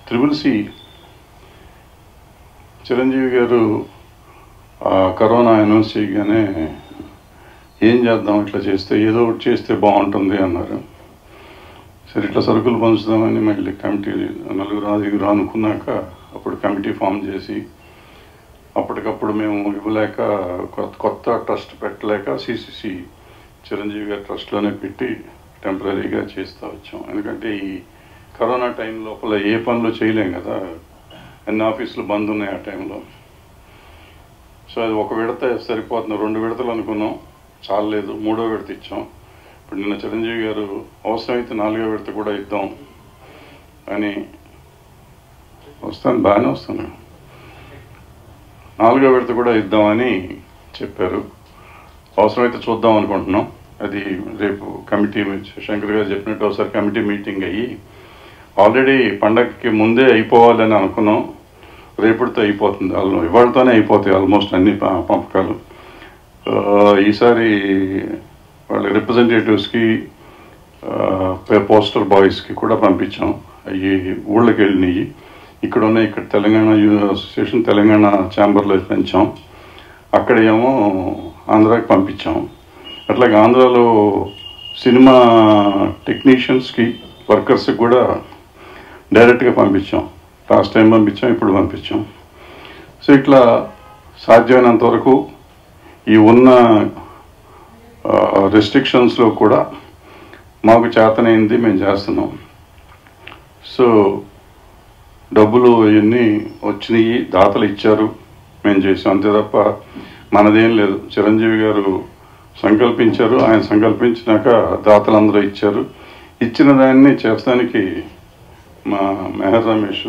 Triple C Chiranjeevi గారు ఆ, corona announce చేయగానే ఏం చేద్దాం ఇట్లా చేస్తే ఏదో ఒకటి చేస్తే బాగుంటుంది అన్నారు సరే ఇట్లా సరుకులు పంచుదామని మళ్ళీ కమిటీ నలుగురు ఐదుగురు అనుకున్నాక అప్పుడు కమిటీ ఫామ్ చేసి అప్పటికప్పుడు మేము ఇవ్వలేక కొత్త కొత్త ట్రస్ట్ పెట్టలేక సిసిసి చిరంజీవి గారి ట్రస్ట్లోనే పెట్టి టెంపరీగా చేస్తూ వచ్చాం ఎందుకంటే ఈ కరోనా టైం లోపల ఏ పనులు చేయలేం కదా అన్ని ఆఫీసులు బంద్ ఉన్నాయి ఆ టైంలో సో అది ఒక విడత సరిపోతుంది రెండు విడతలు అనుకున్నాం చాలలేదు మూడో విడత ఇచ్చాం ఇప్పుడు నిన్న చిరంజీవి గారు అవసరమైతే నాలుగో విడత కూడా ఇద్దాం అని వస్తాను బాగానే వస్తాను నాలుగో విడత కూడా ఇద్దామని చెప్పారు అవసరమైతే చూద్దాం అనుకుంటున్నాం అది రేపు కమిటీ శంకర్ గారు చెప్పినట్టు ఒకసారి కమిటీ మీటింగ్ అయ్యి ఆల్రెడీ పండగకి ముందే అయిపోవాలని అనుకున్నాం రేపటితో అయిపోతుంది వాళ్ళు ఇవాళతోనే అయిపోతాయి ఆల్మోస్ట్ అన్ని ప- పంపకాలు ఆ, ఈసారి వాళ్ళ రిప్రజెంటేటివ్స్కి పోస్టర్ బాయ్స్కి కూడా పంపించాం అవి ఊళ్ళకి వెళ్ళినాయి ఇక్కడ ఉన్న ఇక్కడ తెలంగాణ యూ- అసోసియేషన్ తెలంగాణ ఛాంబర్లో పెంచాం అక్కడ ఏమో ఆంధ్రాకి పంపించాం అట్లాగే ఆంధ్రాలో సినిమా టెక్నీషియన్స్కి వర్కర్స్కి కూడా డైరెక్ట్గా పంపించాం లాస్ట్ టైం పంపించాం ఇప్పుడు పంపించాం సో ఇట్లా సాధ్యమైనంత వరకు ఈ ఉన్న రెస్ట్రిక్షన్స్లో కూడా మాకు చేతనైంది మేము చేస్తున్నాం సో డబ్బులు ఇవన్నీ వచ్చినాయి దాతలు ఇచ్చారు మేము చేసాం అంతే తప్ప మనదేం లేదు చిరంజీవి గారు సంకల్పించారు ఆయన సంకల్పించినాక దాతలందరూ ఇచ్చారు ఇచ్చిన దాన్ని చేస్తానికి మా మెహర్ రమేష్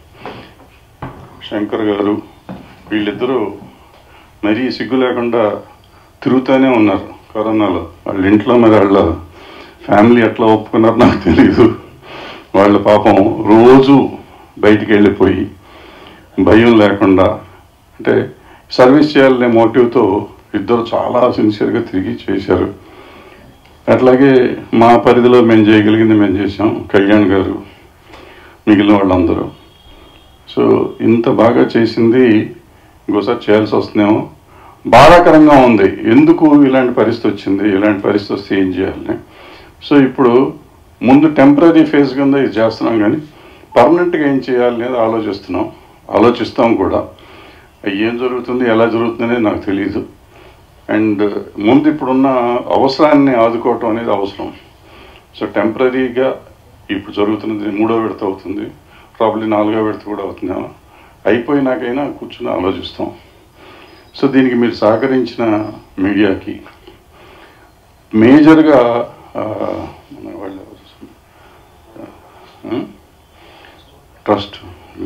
శంకర్ గారు వీళ్ళిద్దరూ మరీ సిగ్గు లేకుండా తిరుగుతూనే ఉన్నారు కరోనాలో వాళ్ళ ఇంట్లో మరి వాళ్ళ ఫ్యామిలీ ఎట్లా ఒప్పుకున్నారో నాకు తెలియదు వాళ్ళ పాపం రోజు బయటికి వెళ్ళిపోయి భయం లేకుండా అంటే సర్వీస్ చేయాలనే మోటివ్తో ఇద్దరు చాలా సిన్సియర్గా తిరిగి చేశారు అట్లాగే మా పరిధిలో మేము చేయగలిగింది మేము చేసాం కళ్యాణ్ గారు మిగిలిన వాళ్ళందరూ సో ఇంత బాగా చేసింది ఇంకోసారి చేయాల్సి వస్తుందేమో బాధాకరంగా ఉంది ఎందుకు ఇలాంటి పరిస్థితి వచ్చింది ఇలాంటి పరిస్థితి వస్తే ఏం చేయాలని సో ఇప్పుడు ముందు టెంపరీ ఫేజ్ కింద ఇది చేస్తున్నాం కానీ పర్మనెంట్గా ఏం చేయాలి అనేది ఆలోచిస్తున్నాం ఆలోచిస్తాం కూడా అవి ఏం జరుగుతుంది ఎలా జరుగుతుంది అనేది నాకు తెలియదు అండ్ ముందు ఇప్పుడున్న అవసరాన్ని ఆదుకోవటం అనేది అవసరం సో టెంపరీగా ఇప్పుడు జరుగుతున్నది మూడో విడత అవుతుంది ప్రాబ్లీ నాలుగో విడత కూడా అవుతుందేమో అయిపోయినాకైనా కూర్చుని ఆలోచిస్తాం సో దీనికి మీరు సహకరించిన మీడియాకి మేజర్గా ఆ, మన వాళ్ళు ఎవరు? ఆ? ట్రస్ట్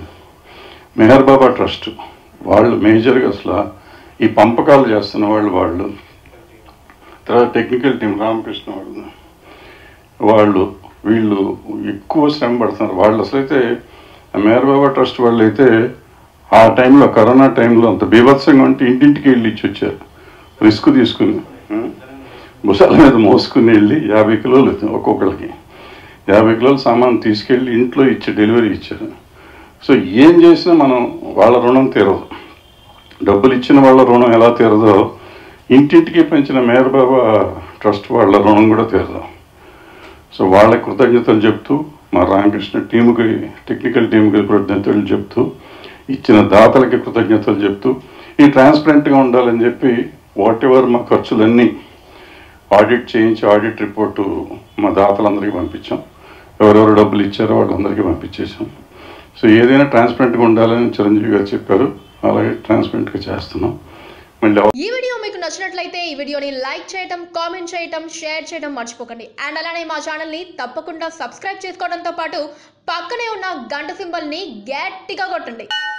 మెహర్ బాబా ట్రస్ట్ వాళ్ళు మేజర్గా అసలు ఈ పంపకాలు చేస్తున్న వాళ్ళు వాళ్ళు తర్వాత టెక్నికల్ టీం రామకృష్ణ వాళ్ళు వాళ్ళు వీళ్ళు ఎక్కువ శ్రమ పడుతున్నారు వాళ్ళు అసలైతే మేర్ బాబా ట్రస్ట్ వాళ్ళు అయితే ఆ టైంలో కరోనా టైంలో అంత బీభత్సంగా ఉంటే ఇంటింటికి వెళ్ళి ఇచ్చి వచ్చారు రిస్క్ తీసుకుని ఆ? భుజాల మీద మోసుకుని వెళ్ళి యాభై కిలోలు ఒక్కొక్కరికి యాభై కిలోల సామాన్ తీసుకెళ్ళి ఇంట్లో ఇచ్చి డెలివరీ ఇచ్చారు సో ఏం చేసినా మనం వాళ్ళ రుణం తీరదు డబ్బులు ఇచ్చిన వాళ్ళ రుణం ఎలా తీరదో ఇంటింటికి పెంచిన మేర బాబా ట్రస్ట్ వాళ్ళ రుణం కూడా తీరదు సో వాళ్ళ కృతజ్ఞతలు చెప్తూ మా రామకృష్ణ టీముకి టెక్నికల్ టీంకి కృతజ్ఞతలు చెప్తూ ఇచ్చిన దాతలకి కృతజ్ఞతలు చెప్తూ ఈ ట్రాన్స్పరెంట్గా ఉండాలని చెప్పి వాట్ ఎవర్ మా ఖర్చులన్నీ ఆడిట్ చేయించి ఆడిట్ రిపోర్టు మా దాతలందరికీ పంపించాం ఎవరెవరు డబ్బులు ఇచ్చారో వాళ్ళందరికీ పంపించేసాం సో ఏదైనా ట్రాన్స్పరెంట్గా ఉండాలని చిరంజీవి గారు చెప్పారు అలాగే ట్రాన్స్పరెంట్గా చేస్తున్నాం మళ్ళీ ఈ వీడియో మీకు నచ్చినట్లయితే ఈ వీడియోని లైక్ చేయటం కామెంట్ చేయటం షేర్ చేయటం మర్చిపోకండి అండ్ అలానే మా ఛానల్ని తప్పకుండా సబ్స్క్రైబ్ చేసుకోవడంతో పాటు పక్కనే ఉన్న గంట సింబల్ని గట్టిగా కొట్టండి